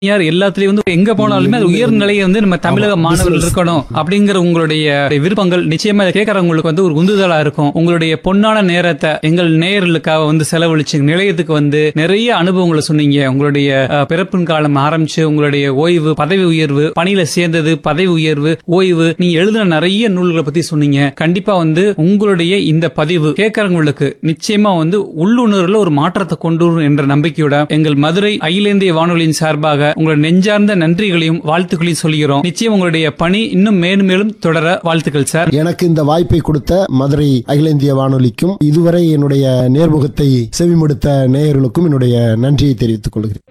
யார் எல்லாத்துலயும் வந்து எங்க போனாலுமே அது உயர் நிலையை வந்து நம்ம தமிழக ஆமா, மாணவர்கள் business. இருக்கணும் அப்படிங்கிற உங்களுடைய விருப்பங்கள் நிச்சயமா இதை கேட்கறவங்களுக்கு வந்து ஒரு உந்துதலா இருக்கும் உங்களுடைய பொன்னான நேரத்தை எங்கள் நேயர்களுக்காக வந்து செலவழிச்சு நிலையத்துக்கு வந்து நிறைய அனுபவங்களை சொன்னீங்க உங்களுடைய அஹ், பிறப்பின் காலம் ஆரம்பிச்சு உங்களுடைய ஓய்வு பதவி உயர்வு பணியில சேர்ந்தது பதவி உயர்வு ஓய்வு நீங்க எழுதின நிறைய நூல்களை பத்தி சொன்னீங்க கண்டிப்பா வந்து உங்களுடைய இந்த பதிவு கேட்கறவங்களுக்கு நிச்சயமா வந்து உள்ளுணர்வுல ஒரு மாற்றத்தை கொண்டு வரும் என்ற நம்பிக்கையோட எங்கள் மதுரை அகில இந்திய வானொலியின் சார்பாக உங்களுடைய நெஞ்சார்ந்த நன்றிகளையும் வாழ்த்துக்களையும் சொல்கிறோம் நிச்சயம் உங்களுடைய பணி இன்னும் மேலும் மேலும் தொடர வாழ்த்துக்கள் சார் எனக்கு இந்த வாய்ப்பை கொடுத்த மதுரை அகில இந்திய வானொலிக்கும் இதுவரை என்னுடைய நேர்முகத்தை செவிமடுத்த நேயர்களுக்கும் என்னுடைய நன்றியை தெரிவித்துக் கொள்கிறேன்